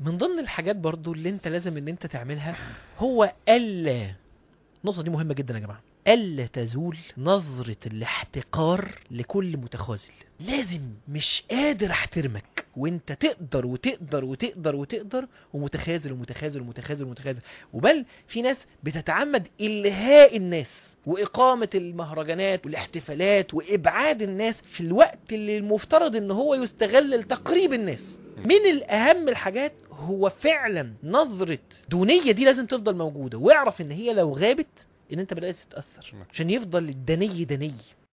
من ضمن الحاجات برضو اللي انت لازم ان انت تعملها هو الا النقطة دي مهمة جدا يا جماعة ألا تزول نظرة الاحتقار لكل متخاذل لازم مش قادر احترمك وانت تقدر وتقدر وتقدر وتقدر ومتخاذل ومتخاذل ومتخاذل ومتخاذل وبل في ناس بتتعمد إلهاء الناس وإقامة المهرجانات والاحتفالات وإبعاد الناس في الوقت اللي المفترض إن هو يستغل لتقريب الناس من الأهم الحاجات هو فعلا نظرة دونية دي لازم تفضل موجودة واعرف إن هي لو غابت ان انت بدات تتاثر نعم. عشان يفضل الدني دني